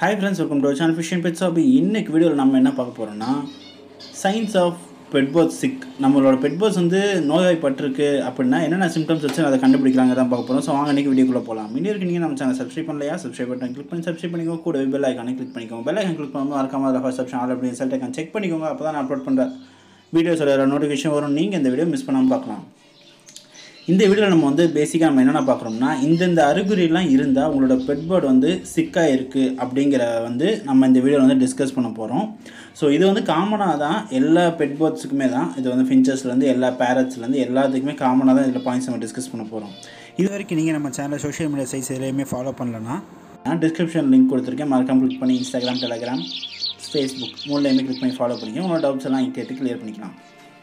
hi friends welcome to channel fish and pets hobby இன்னைக்கு வீடியோவில் நம்ம என்ன பார்க்க போகிறோம்னா சயின்ஸ் ஆஃப் பெட்பர்த் சிக் நம்மளோட பெட்பர்ஸ் வந்து நோய்வாய்ப்பட்டிருக்கு அப்படின்னா என்னென்ன சிம்டம்ஸ் வச்சு அதை கண்டுபிடிக்கலாங்க தான் பார்க்க போகிறோம் ஸோ வாங்க இன்றைக்கி வீடியோக்குள்ளே போகலாம் இன்னொரு நீங்கள் நம்ம சேனல் சப்ஸ்கிரைப் பண்ணலையா சப்ஸ்கிரைப் பட்டன் கிளிக் பண்ணி சப்ஸ்கிரைப் பண்ணிக்கோங்க கூட பெல் ஐக்கானே கிளிக் பண்ணிக்கோங்க பெல் ஐக்கான் கிளிக் பண்ணும்போது மறக்காம அதில் ஃபர்ஸ்ட் ஆப்ஷன் ஆல் அப்படின்னு செலக்ட் ஐக்கான் செக் பண்ணிக்கோங்க அப்போ தான் நான் அப்லோட் பண்ணுற வீடியோஸோட நோட்டிஃபிகேஷன் வரும் நீங்கள் இந்த வீடியோ மிஸ் பண்ணாமல் பார்க்கலாம் இந்த வீடியோவில் நம்ம வந்து பேசிக்காக நம்ம என்னென்ன பார்க்குறோம்னா இந்தந்த அறிகுறிலாம் இருந்தால் உங்களோட பெட் பேர்ட் வந்து சிக்காக இருக்குது அப்படிங்கிற வந்து நம்ம இந்த வீடியோவில் வந்து டிஸ்கஸ் பண்ண போகிறோம் ஸோ இது வந்து காமனாக தான் எல்லா பெட் பேர்ட்ஸுக்குமே தான் இது வந்து ஃபின்ச்சர்ஸ்லேருந்து எல்லா பேரட்ஸ்லேருந்து எல்லாத்துக்குமே காமனாக தான் இதில் பாயிண்ட்ஸ் நம்ம டிஸ்கஸ் பண்ண போகிறோம் இது வரைக்கும் நீங்கள் நம்ம சேனலில் சோஷியல் மீடியா சைட்ஸ் எதுலையுமே ஃபாலோ பண்ணலன்னா நான் டிஸ்கிரிப்ஷன் லிங்க் கொடுத்துருக்கேன் மறக்காம கிளிக் பண்ணி இன்ஸ்டாகிராம் டெலகிராம் ஃபேஸ்புக் மூணுலேயுமே கிளிக் பண்ணி ஃபாலோ பண்ணிக்கோங்க உங்களோட டவுட்ஸ் எல்லாம் இங்கே கேட்டு கிளியர் பண்ணிக்கலாம்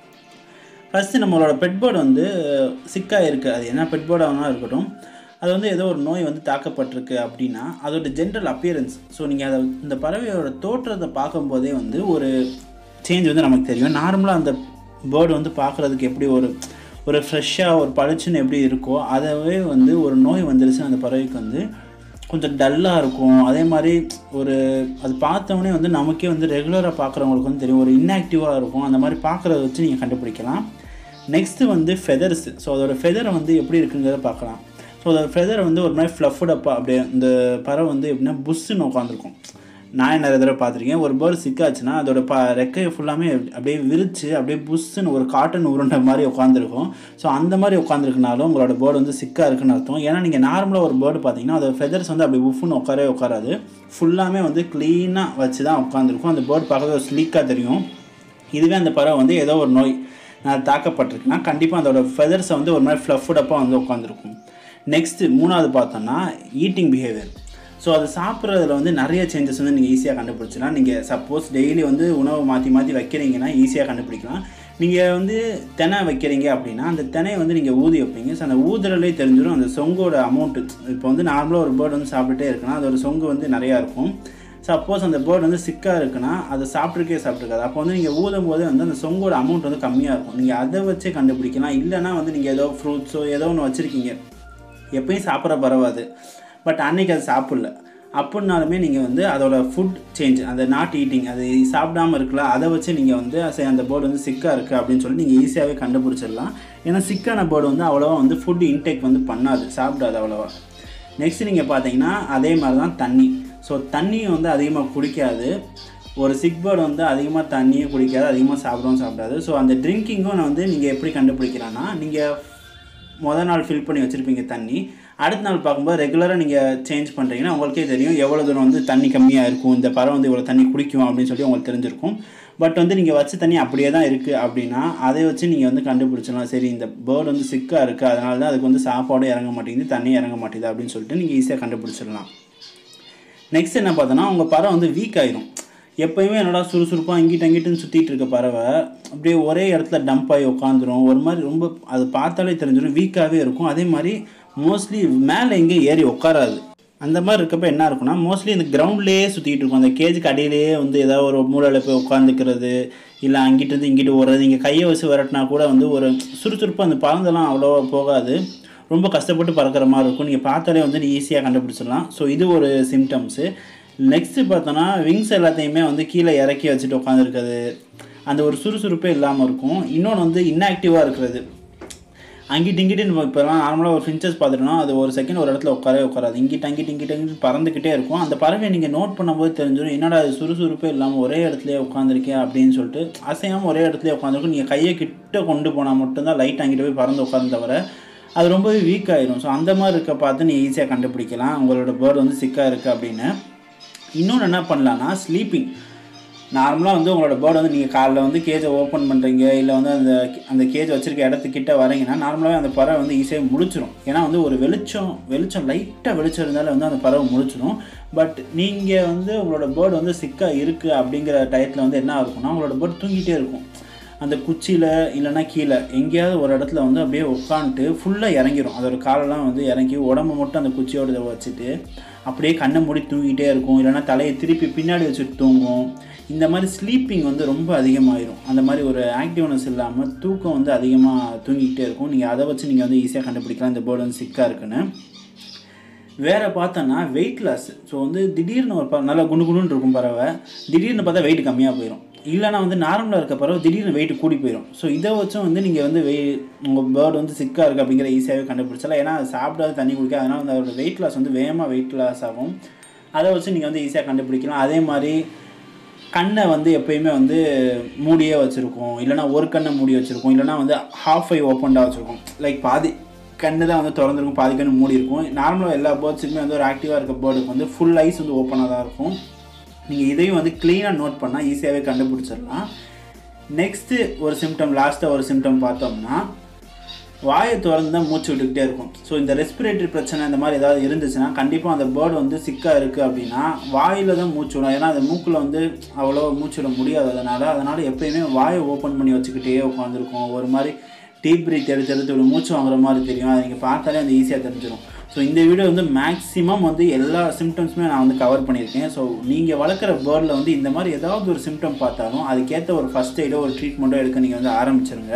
ஃபஸ்ட்டு நம்மளோட பெட் பேர்டு வந்து சிக்காக இருக்குது அது என்ன பெட் பேர்டாக இருக்கட்டும் அது வந்து ஏதோ ஒரு நோய் வந்து தாக்கப்பட்டிருக்கு அப்படின்னா அதோட ஜென்ரல் அப்பியரன்ஸ் ஸோ நீங்கள் அதை இந்த பறவையோட தோற்றத்தை பார்க்கும்போதே வந்து ஒரு சேஞ்ச் வந்து நமக்கு தெரியும் நார்மலாக அந்த பேர்டு வந்து பார்க்குறதுக்கு எப்படி ஒரு ஒரு ஃப்ரெஷ்ஷாக ஒரு பளிச்சுன்னு எப்படி இருக்கோ அதவே வந்து ஒரு நோய் வந்துருச்சு அந்த பறவைக்கு வந்து கொஞ்சம் டல்லாக இருக்கும் அதே மாதிரி ஒரு அது பார்த்தோன்னே வந்து நமக்கே வந்து ரெகுலராக பார்க்குறவங்களுக்கு வந்து தெரியும் ஒரு இன்ஆக்டிவாக இருக்கும் அந்த மாதிரி பார்க்குறத வச்சு நீங்கள் கண்டுபிடிக்கலாம் நெக்ஸ்ட்டு வந்து ஃபெதர்ஸ் ஸோ அதோட ஃபெதரை வந்து எப்படி இருக்குங்கிறத பார்க்கலாம் ஸோ அதோட ஃபெதரை வந்து ஒரு மாதிரி ஃப்ளஃபுடப்பாக அப்படியே இந்த பறவை வந்து எப்படின்னா புஷ்ஷுன்னு உட்காந்துருக்கும் நான் நிறைய தடவை பார்த்துருக்கேன் ஒரு பேர்டு சிக்காச்சுன்னா அதோட ப ரெக்கையை ஃபுல்லாமே அப்படியே விரித்து அப்படியே புஷ்ஷுன்னு ஒரு காட்டன் உருண்டை மாதிரி உட்காந்துருக்கும் ஸோ அந்த மாதிரி உட்காந்துருக்குனாலும் உங்களோட பேர்டு வந்து சிக்காக இருக்குன்னு அர்த்தம் ஏன்னா நீங்கள் நார்மலாக ஒரு பேர்டு பார்த்தீங்கன்னா அதோட ஃபெதர்ஸ் வந்து அப்படி உஃப்னு உட்காரவே உட்காராது ஃபுல்லாமே வந்து க்ளீனாக வச்சு தான் உட்காந்துருக்கும் அந்த பேர்டு பார்க்கறது ஒரு ஸ்லீக்காக தெரியும் இதுவே அந்த பறவை வந்து ஏதோ ஒரு நோய் தாக்கப்பட்டிருக்குன்னா கண்டிப்பாக அதோட ஃபெதர்ஸை வந்து ஒரு மாதிரி ஃப்ளஃபுடப்பாக வந்து உட்காந்துருக்கும் நெக்ஸ்ட்டு மூணாவது பார்த்தோன்னா ஈட்டிங் பிஹேவியர் ஸோ அது சாப்பிட்றதுல வந்து நிறைய சேஞ்சஸ் வந்து நீங்கள் ஈஸியாக கண்டுபிடிச்சலாம் நீங்கள் சப்போஸ் டெய்லி வந்து உணவை மாற்றி மாற்றி வைக்கிறீங்கன்னா ஈஸியாக கண்டுபிடிக்கலாம் நீங்கள் வந்து தினை வைக்கிறீங்க அப்படின்னா அந்த தினையை வந்து நீங்கள் ஊதி வைப்பீங்க ஸோ அந்த ஊதுறலே தெரிஞ்சிடும் அந்த சொங்கோட அமௌண்ட்டு இப்போ வந்து நார்மலாக ஒரு பேர்டு வந்து சாப்பிட்டுட்டே இருக்குன்னா அதோட சொங்கு வந்து நிறையா இருக்கும் சப்போஸ் அந்த பேர்டு வந்து சிக்காக இருக்குன்னா அதை சாப்பிட்ருக்கே சாப்பிட்ருக்காது அப்போ வந்து நீங்கள் ஊதும் போதே வந்து அந்த சொங்கோட அமௌண்ட் வந்து கம்மியாக இருக்கும் நீங்கள் அதை வச்சே கண்டுபிடிக்கலாம் இல்லைனா வந்து நீங்கள் ஏதோ ஃப்ரூட்ஸோ ஏதோ ஒன்று வச்சுருக்கீங்க எப்பயும் சாப்பிட்ற பரவாது பட் அன்றைக்கி அது சாப்பிடல அப்படின்னாலுமே நீங்கள் வந்து அதோட ஃபுட் சேஞ்ச் அந்த நாட் ஈட்டிங் அது சாப்பிடாமல் இருக்கல அதை வச்சு நீங்கள் வந்து சரி அந்த பேர்டு வந்து சிக்காக இருக்குது அப்படின்னு சொல்லி நீங்கள் ஈஸியாகவே கண்டுபிடிச்சிடலாம் ஏன்னா சிக்கான பேர்டு வந்து அவ்வளோவா வந்து ஃபுட் இன்டேக் வந்து பண்ணாது சாப்பிடாது அவ்வளோவா நெக்ஸ்ட் நீங்கள் பார்த்தீங்கன்னா அதே மாதிரி தான் தண்ணி ஸோ தண்ணியும் வந்து அதிகமாக குடிக்காது ஒரு சிக் பேர்டு வந்து அதிகமாக தண்ணியும் குடிக்காது அதிகமாக சாப்பிடவும் சாப்பிடாது ஸோ அந்த ட்ரிங்கிங்கும் வந்து நீங்கள் எப்படி கண்டுபிடிக்கலாம்னா நீங்கள் மொதல் நாள் ஃபில் பண்ணி வச்சுருப்பீங்க தண்ணி அடுத்த நாள் பார்க்கும்போது ரெகுலராக நீங்கள் சேஞ்ச் பண்ணுறீங்கன்னா உங்களுக்கே தெரியும் எவ்வளோ தூரம் வந்து தண்ணி கம்மியாக இருக்கும் இந்த பறவை வந்து இவ்வளோ தண்ணி குடிக்கும் அப்படின்னு சொல்லி உங்களுக்கு தெரிஞ்சிருக்கும் பட் வந்து நீங்கள் வச்ச தண்ணி அப்படியே தான் இருக்குது அப்படின்னா அதை வச்சு நீங்கள் வந்து கண்டுபிடிச்சிடலாம் சரி இந்த பேர்டு வந்து சிக்காக இருக்குது அதனால தான் அதுக்கு வந்து சாப்பாடும் இறங்க மாட்டேங்குது தண்ணி இறங்க மாட்டேங்குது அப்படின்னு சொல்லிட்டு நீங்கள் ஈஸியாக கண்டுபிடிச்சிடலாம் நெக்ஸ்ட் என்ன பார்த்தோன்னா உங்கள் பறவை வந்து வீக் ஆயிரும் எப்போயுமே என்னடா சுறுசுறுப்பாக இங்கிட்ட அங்கிட்டுன்னு சுற்றிட்டு இருக்க பறவை அப்படியே ஒரே இடத்துல டம்ப் ஆகி உட்காந்துரும் ஒரு மாதிரி ரொம்ப அது பார்த்தாலே தெரிஞ்சிடும் வீக்காகவே இருக்கும் அதே மாதிரி மோஸ்ட்லி மேலே எங்கேயும் ஏறி உட்காராது அந்த மாதிரி இருக்கப்ப என்ன இருக்குன்னா மோஸ்ட்லி இந்த கிரவுண்ட்லேயே சுற்றிட்டு இருக்கும் அந்த கேஜுக்கு அடியிலேயே வந்து ஏதாவது ஒரு மூலையில் போய் உட்காந்துக்கிறது இல்லை அங்கிட்டு இங்கிட்டு ஓடுறது நீங்கள் கையை வச்சு விரட்டினா கூட வந்து ஒரு சுறுசுறுப்பாக அந்த பறந்தெல்லாம் அவ்வளோவா போகாது ரொம்ப கஷ்டப்பட்டு பறக்கிற மாதிரி இருக்கும் நீங்கள் பார்த்தாலே வந்து நீ ஈஸியாக கண்டுபிடிச்சிடலாம் ஸோ இது ஒரு சிம்டம்ஸு நெக்ஸ்ட்டு பார்த்தோன்னா விங்ஸ் எல்லாத்தையுமே வந்து கீழே இறக்கி வச்சுட்டு உட்காந்துருக்குது அந்த ஒரு சுறுசுறுப்பே இல்லாமல் இருக்கும் இன்னொன்று வந்து இன்ஆக்டிவாக இருக்கிறது அங்கிட்டு இங்கிட்டு நம்ம இப்போலாம் நார்மலாக ஒரு ஃபின்ச்சர்ஸ் பார்த்துட்டோம்னா அது ஒரு செகண்ட் ஒரு இடத்துல உட்காரவே உட்காராது இங்கிட்டு அங்கிட்டு இங்கிட்டு இங்கிட்டு பறந்துக்கிட்டே இருக்கும் அந்த பறவையை நீங்கள் நோட் பண்ணும்போது தெரிஞ்சிடும் என்னடா அது சுறுசுறுப்பே இல்லாமல் ஒரே இடத்துலயே உட்காந்துருக்கேன் அப்படின்னு சொல்லிட்டு அசையாமல் ஒரே இடத்துலயே உட்காந்துருக்கும் நீங்கள் கையை கிட்ட கொண்டு போனால் மட்டும்தான் லைட் அங்கிட்ட போய் பறந்து உட்காந்து தவிர அது ரொம்பவே வீக் ஆயிரும் ஸோ அந்த மாதிரி இருக்க பார்த்து நீ ஈஸியாக கண்டுபிடிக்கலாம் உங்களோட பேர்டு வந்து சிக்காக இருக்குது அப்படின்னு இன்னொன்று என்ன பண்ணலான்னா ஸ்லீப்பிங் நார்மலாக வந்து உங்களோட பேர்டு வந்து நீங்கள் காலைல வந்து கேஜை ஓப்பன் பண்ணுறீங்க இல்லை வந்து அந்த அந்த கேஜ் வச்சுருக்க இடத்துக்கிட்ட வரீங்கன்னா நார்மலாகவே அந்த பறவை வந்து ஈஸியாக முடிச்சிடும் ஏன்னா வந்து ஒரு வெளிச்சம் வெளிச்சம் லைட்டாக வெளிச்சம் இருந்தாலும் வந்து அந்த பறவை முடிச்சிடும் பட் நீங்கள் வந்து உங்களோட பேர்டு வந்து சிக்காக இருக்குது அப்படிங்கிற டயத்தில் வந்து என்ன இருக்கும்னா உங்களோட பேர்டு தூங்கிட்டே இருக்கும் அந்த குச்சியில் இல்லைன்னா கீழே எங்கேயாவது ஒரு இடத்துல வந்து அப்படியே உட்காந்துட்டு ஃபுல்லாக இறங்கிடும் அதோட காலெல்லாம் வந்து இறங்கி உடம்பு மட்டும் அந்த குச்சியோட வச்சுட்டு அப்படியே கண்ணை மூடி தூங்கிட்டே இருக்கும் இல்லைன்னா தலையை திருப்பி பின்னாடி வச்சுட்டு தூங்கும் இந்த மாதிரி ஸ்லீப்பிங் வந்து ரொம்ப அதிகமாகிடும் அந்த மாதிரி ஒரு ஆக்டிவ்னஸ் இல்லாமல் தூக்கம் வந்து அதிகமாக தூங்கிக்கிட்டே இருக்கும் நீங்கள் அதை வச்சு நீங்கள் வந்து ஈஸியாக கண்டுபிடிக்கலாம் இந்த பேர்டு வந்து சிக்காக இருக்குன்னு வேறு பார்த்தோன்னா வெயிட் லாஸ் ஸோ வந்து திடீர்னு ஒரு ப நல்லா குண்டு குண்டுன்னு இருக்கும் பறவை திடீர்னு பார்த்தா வெயிட் கம்மியாக போயிடும் இல்லைனா வந்து நார்மலாக இருக்க பறவை திடீர்னு வெயிட் கூடி போயிடும் ஸோ இதை வச்சும் வந்து நீங்கள் வந்து வெய் உங்கள் பேர்டு வந்து சிக்காக இருக்குது அப்படிங்கிற ஈஸியாகவே கண்டுபிடிச்சலாம் ஏன்னா அது சாப்பிடாது தண்ணி குடிக்காது அதனால் வந்து அதோட வெயிட் லாஸ் வந்து வேகமாக வெயிட் லாஸ் ஆகும் அதை வச்சு நீங்கள் வந்து ஈஸியாக கண்டுபிடிக்கலாம் அதே மாதிரி கண்ணை வந்து எப்பயுமே வந்து மூடியே வச்சுருக்கோம் இல்லைனா ஒரு கண்ணை மூடி வச்சுருக்கோம் இல்லைனா வந்து ஹாஃப் ஐ ஓப்பன்டாக வச்சுருக்கோம் லைக் பாதி கண்ணு தான் வந்து திறந்துருக்கும் பாதி கண்ணு மூடி இருக்கும் நார்மலாக எல்லா பேர்ட்ஸுக்குமே வந்து ஒரு ஆக்டிவாக இருக்க பேர்டுக்கு வந்து ஃபுல் ஐஸ் வந்து ஓப்பனாக தான் இருக்கும் நீங்கள் இதையும் வந்து க்ளீனாக நோட் பண்ணால் ஈஸியாகவே கண்டுபிடிச்சிடலாம் நெக்ஸ்ட்டு ஒரு சிம்டம் லாஸ்ட்டாக ஒரு சிம்டம் பார்த்தோம்னா வாயை திறந்து தான் மூச்சு விட்டுக்கிட்டே இருக்கும் ஸோ இந்த ரெஸ்பிரேட்டரி பிரச்சனை இந்த மாதிரி ஏதாவது இருந்துச்சுன்னா கண்டிப்பாக அந்த பேர்டு வந்து சிக்காக இருக்குது அப்படின்னா வாயில் தான் மூச்சு விடும் ஏன்னா அந்த மூக்கில் வந்து அவ்வளோ மூச்சு விட முடியாது அதனால் அதனால் எப்பயுமே வாயை ஓப்பன் பண்ணி வச்சுக்கிட்டே உட்காந்துருக்கும் ஒரு மாதிரி டீப் பிரீத் எடுத்து எடுத்து ஒரு மூச்சு வாங்குற மாதிரி தெரியும் அதை நீங்கள் பார்த்தாலே அந்த ஈஸியாக தெரிஞ்சிடும் ஸோ இந்த வீடியோ வந்து மேக்ஸிமம் வந்து எல்லா சிம்டம்ஸுமே நான் வந்து கவர் பண்ணியிருக்கேன் ஸோ நீங்கள் வளர்க்குற பேர்டில் வந்து இந்த மாதிரி ஏதாவது ஒரு சிம்டம் பார்த்தாலும் அதுக்கேற்ற ஒரு ஃபஸ்ட் எய்டோ ஒரு ட்ரீட்மெண்ட்டோ எடுக்க நீங்கள் வந்து ஆரம்பிச்சிருங்க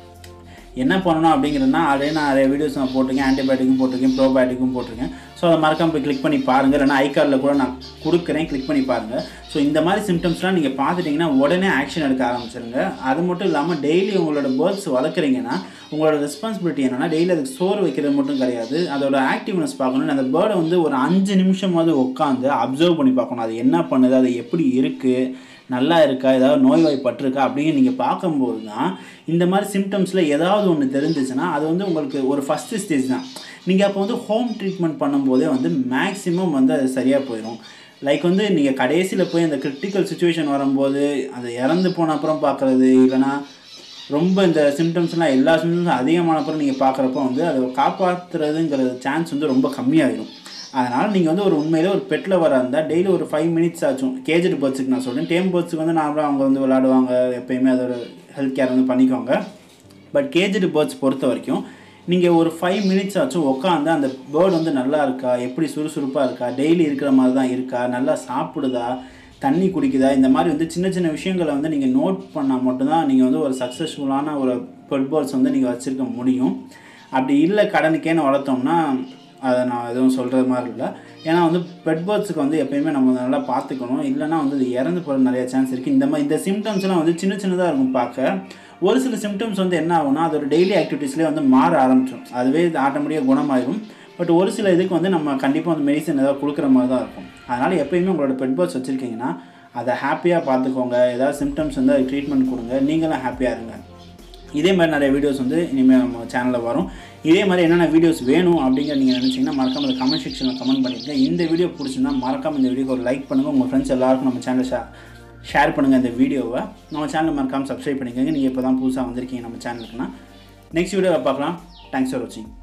என்ன பண்ணணும் அப்படிங்கிறதுனா அதே நான் நிறைய வீடியோஸ் நான் போட்டிருக்கேன் ஆன்டிபயோட்டிக்கும் போட்டிருக்கேன் ப்ரோபயோட்டிக்கும் போட்டிருக்கேன் ஸோ அதை மறக்காம போய் கிளிக் பண்ணி பாருங்கள் இல்லைனா ஐ கார்டில் கூட நான் கொடுக்குறேன் கிளிக் பண்ணி பாருங்கள் ஸோ இந்த மாதிரி சிம்டம்ஸ்லாம் நீங்கள் பார்த்துட்டிங்கன்னா உடனே ஆக்ஷன் எடுக்க ஆரம்பிச்சிருங்க அது மட்டும் இல்லாமல் டெய்லி உங்களோட பேர்ட்ஸ் வளர்க்குறீங்கன்னா உங்களோட ரெஸ்பான்சிபிலிட்டி என்னென்னா டெய்லி அதுக்கு சோறு வைக்கிறது மட்டும் கிடையாது அதோட ஆக்டிவ்னஸ் பார்க்கணும் அந்த பேர்டை வந்து ஒரு அஞ்சு நிமிஷமாவது உட்காந்து அப்சர்வ் பண்ணி பார்க்கணும் அது என்ன பண்ணுது அது எப்படி இருக்குது நல்லா இருக்கா ஏதாவது நோய்வாய்ப்பட்டிருக்கா அப்படின்னு நீங்கள் பார்க்கும்போது தான் இந்த மாதிரி சிம்டம்ஸில் ஏதாவது ஒன்று தெரிஞ்சிச்சுன்னா அது வந்து உங்களுக்கு ஒரு ஃபஸ்ட்டு ஸ்டேஜ் தான் நீங்கள் அப்போ வந்து ஹோம் ட்ரீட்மெண்ட் பண்ணும்போதே வந்து மேக்ஸிமம் வந்து அது சரியாக போயிடும் லைக் வந்து நீங்கள் கடைசியில் போய் அந்த கிரிட்டிக்கல் சுச்சுவேஷன் வரும்போது அது இறந்து போன அப்புறம் பார்க்குறது இல்லைனா ரொம்ப இந்த சிம்டம்ஸ்லாம் எல்லா சிம்டம்ஸும் அதிகமான அப்புறம் நீங்கள் பார்க்குறப்போ வந்து அதை காப்பாற்றுறதுங்கிற சான்ஸ் வந்து ரொம்ப கம்மியாகிடும் அதனால் நீங்கள் வந்து ஒரு உண்மையிலே ஒரு பெட்டில் வர இருந்தால் டெய்லி ஒரு ஃபைவ் மினிட்ஸ் ஆச்சும் கேஜெட் பேர்ட்ஸுக்கு நான் சொல்கிறேன் டேம் பேர்ட்ஸுக்கு வந்து நார்மலாக அவங்க வந்து விளாடுவாங்க எப்பயுமே அதோட ஹெல்த் கேர் வந்து பண்ணிக்குவாங்க பட் கேஜெட் பேர்ட்ஸ் பொறுத்த வரைக்கும் நீங்கள் ஒரு ஃபைவ் மினிட்ஸ் ஆச்சும் உட்காந்து அந்த பேர்டு வந்து நல்லா இருக்கா எப்படி சுறுசுறுப்பாக இருக்கா டெய்லி இருக்கிற மாதிரி தான் இருக்கா நல்லா சாப்பிடுதா தண்ணி குடிக்குதா இந்த மாதிரி வந்து சின்ன சின்ன விஷயங்களை வந்து நீங்கள் நோட் பண்ணால் மட்டும்தான் நீங்கள் வந்து ஒரு சக்ஸஸ்ஃபுல்லான ஒரு பெட் பேர்ட்ஸ் வந்து நீங்கள் வச்சுருக்க முடியும் அப்படி இல்லை கடனுக்கேன்னு வளர்த்தோம்னா அதை நான் எதுவும் சொல்கிறது மாதிரி இல்லை ஏன்னா வந்து பெட் பேர்ட்ஸுக்கு வந்து எப்பயுமே நம்ம நல்லா பார்த்துக்கணும் இல்லைனா வந்து இது இறந்து போகிற நிறைய சான்ஸ் இருக்குது இந்த மாதிரி இந்த சிம்டம்ஸ்லாம் வந்து சின்ன சின்னதாக இருக்கும் பார்க்க ஒரு சில சிம்டம்ஸ் வந்து என்ன ஆகும்னா அதோட டெய்லி ஆக்டிவிட்டீஸ்லேயே வந்து மாற ஆரம்பிச்சிடும் அதுவே ஆட்டோமேட்டிக்காக குணமாயிடும் பட் ஒரு சில இதுக்கு வந்து நம்ம கண்டிப்பாக வந்து மெடிசன் ஏதாவது கொடுக்குற மாதிரி தான் இருக்கும் அதனால் எப்பயுமே உங்களோட பெட் பேர்ட்ஸ் வச்சுருக்கீங்கன்னா அதை ஹாப்பியாக பார்த்துக்கோங்க ஏதாவது சிம்டம்ஸ் வந்து அது ட்ரீட்மெண்ட் கொடுங்க நீங்களும் ஹாப்பியாக இருங்க இதே மாதிரி நிறைய வீடியோஸ் வந்து இனிமேல் நம்ம சேனலில் வரும் இதே மாதிரி என்னென்ன வீடியோஸ் வேணும் அப்படிங்கிற நீங்கள் நினச்சிங்கன்னா மறக்காம இந்த கமெண்ட் செக்ஷனில் கமெண்ட் பண்ணிடுங்க இந்த வீடியோ பிடிச்சிருந்தா மறக்காம இந்த வீடியோக்கு ஒரு லைக் பண்ணுங்கள் உங்கள் ஃப்ரெண்ட்ஸ் எல்லாருக்கும் நம்ம சேனலை ஷே ஷேர் பண்ணுங்கள் இந்த வீடியோவை நம்ம சேனலை மறக்காமல் சப்ஸ்கிரைப் பண்ணிக்கோங்க நீங்கள் இப்போ தான் புதுசாக வந்திருக்கீங்க நம்ம சேனலுக்குன்னா நெக்ஸ்ட் வீடியோவில் பார்க்கலாம் தேங்க்ஸ் ஃபார் வாட்சிங்